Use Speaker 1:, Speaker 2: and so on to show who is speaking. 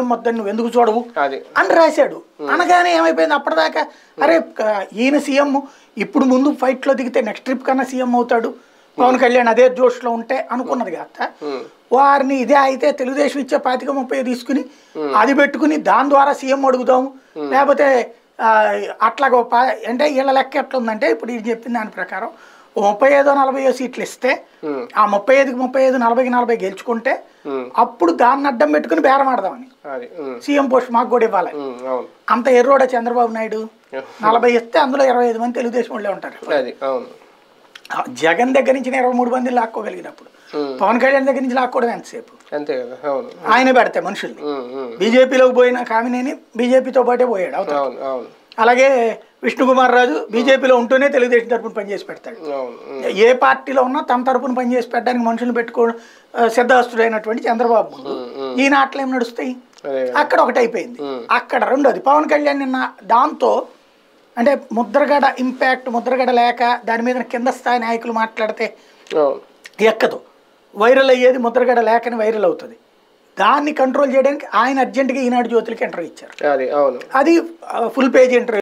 Speaker 1: మొత్తం నువ్వు ఎందుకు చూడవు
Speaker 2: అది
Speaker 1: అని రాశాడు అనగానే ఏమైపోయింది అప్పటిదాకా అరే క- ఈయన సీఎం ఇప్పుడు ముందు ఫైట్ లో దిగితే నెక్స్ట్ ట్రిప్ కన్నా సీఎం అవుతాడు పవన్ కళ్యాణ్ అదే జోష్లో ఉంటే అనుకున్నది కాక వారిని ఇదే అయితే తెలుగుదేశం ఇచ్చే పాతిక ముప్పై తీసుకుని అది పెట్టుకుని దాని ద్వారా సీఎం అడుగుదాం లేకపోతే ఆ, అట్లాగో పా అంటే వీళ్ళ లెక్క ఎట్లా ఉందంటే ఇప్పుడు ఇది చెప్పిన దాని ప్రకారం ఓ ముప్పై ఐదో నలభై సీట్లు ఇస్తే ఆ ముప్పై ఐదుకి ముప్పై ఐదు నలభైకి నలభై గెలుచుకుంటే
Speaker 2: ఉమ్,
Speaker 1: అప్పుడు దాన్ని అడ్డం పెట్టుకుని బేరం ఆడదామని
Speaker 2: అది ఉమ్,
Speaker 1: సీఎం పోస్ట్ మాకు కూడా ఇవ్వాలని
Speaker 2: ఉమ్, అవును
Speaker 1: అంత ఎర్రోడ చంద్రబాబు నాయుడు నలభై ఇస్తే అందులో ఇరవై ఐదు మంది తెలుగుదేశం వాళ్ళే ఉంటారు
Speaker 2: అది అవును
Speaker 1: ఆ జగన్ దగ్గర నుంచి ఇరవై మూడు మందిని లాక్కోగలిగినప్పుడు
Speaker 2: ఉమ్,
Speaker 1: పవన్ కళ్యాణ్ దగ్గర నుంచి లాక్కోవడం ఎంతసేపు
Speaker 2: అంతే కదా అవును
Speaker 1: ఆయన పెడితే మనుషుల్ని
Speaker 2: ఉమ్, ఉమ్,
Speaker 1: బీజేపీలోకి పోయిన కామినేని బీజేపీతో పాటే పోయాడు అవుతాడు
Speaker 2: అవును అవును
Speaker 1: అలాగే విష్ణుకుమార్ రాజు బీజేపీలో ఉంటూనే తెలుగుదేశం తరపున పనిచేసి పెడతాడు
Speaker 2: అవును ఉమ్,
Speaker 1: ఏ పార్టీలో ఉన్నా తన తరపున పనిచేసి పెట్టడానికి మనుషులు పెట్టుకోవడం ఆ, సిద్ధహస్తుడైనటువంటి చంద్రబాబు ముందు ఈయన అట్లేం నడుస్తాయి
Speaker 2: అదే కదా
Speaker 1: అక్కడ ఒకటి అయిపోయింది అక్కడ రెండోది పవన్ కళ్యాణ్ నిన్న దాంతో అంటే ముద్రగడ ఇంపాక్ట్ ముద్రగడ లేక దాని మీద కింద స్థాయి నాయకులు మాట్లాడితే
Speaker 2: అవును
Speaker 1: ఎక్కదు వైరల్ అయ్యేది ముద్రగడ లేకని వైరల్ అవుతుంది దాన్ని కంట్రోల్ చేయడానికి ఆయన అర్జెంటుగా ఈనాడు జ్యోతులకి ఇంటర్వ్యూ ఇచ్చారు
Speaker 2: అది అవును
Speaker 1: అది ఫుల్ పేజ్ ఇంటర్వ్యూ